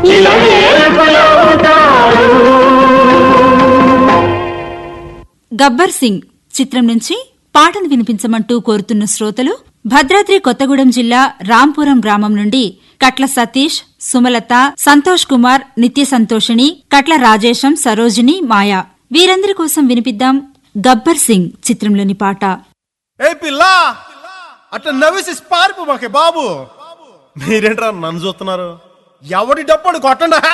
ఇలా ఏడుపులో ఉంటారు గబ్బర్ సింగ్ చిత్రం నుంచి పాటను వినిపించమంటూ కోరుతున్న శ్రోతలు భద్రాద్రి కొత్తగూడెం జిల్లా రాంపురం గ్రామం నుండి కట్ల సతీష్ సుమలత సంతోష్ కుమార్ నిత్య సంతోషిణి కట్ల రాజేశం సరోజిని మాయా వీరందరి కోసం వినిపిద్దాం గబ్బర్ సింగ్ చిత్రంలోని పాట ఏ పిల్ల అట్లా నవ్వేసి పారిపో మాకే బాబు మీరేంట్రా నన్ను చూస్తున్నారు ఎవడి డప్పుడు కొట్టండా